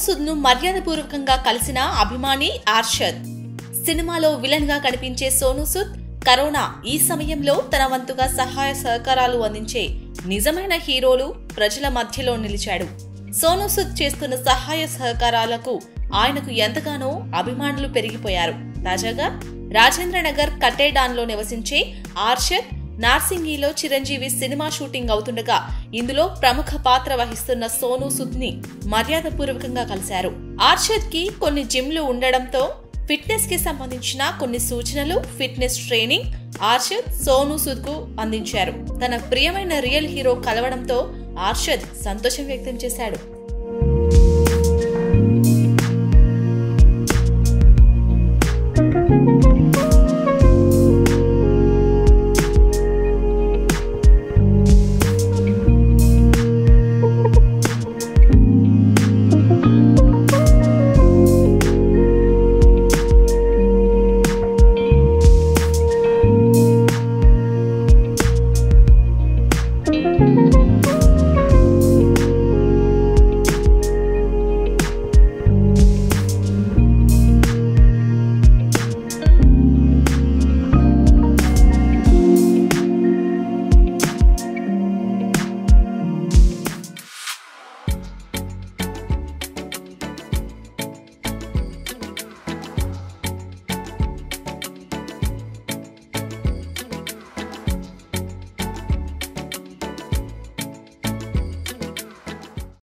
సూద్ ను మర్యాదపూర్వకంగా కలిసిన అభిమాని ఆర్షద్ సినిమాలో విలన్ గా కనిపించే సోను సూద్ కరోనా ఈ సమయంలో తన వంతుగా సహాయ సహకారాలు అందించే నిజమైన హీరోలు ప్రజల మధ్యలో నిలిచాడు సోను సూద్ చేస్తున్న సహాయ సహకారాలకు ఆయనకు ఎంతగానో అభిమానులు పెరిగిపోయారు తాజాగా రాజేంద్రనగర్ కట్టేడాన్లో నివసించే ఆర్షద్ నార్సింగిలో చిరంజీవి సినిమా షూటింగ్ అవుతుండగా ఇందులో ప్రముఖ పాత్ర వహిస్తున్న సోను సుద్ ని మర్యాదపూర్వకంగా కలిశారు ఆర్షద్ కి కొన్ని జిమ్లు ఉండడంతో ఫిట్నెస్ కి సంబంధించిన కొన్ని సూచనలు ఫిట్నెస్ ట్రైనింగ్ ఆర్షద్ సోను సుద్ కు అందించారు తన ప్రియమైన రియల్ హీరో కలవడంతో ఆర్షద్ సంతోషం వ్యక్తం చేశాడు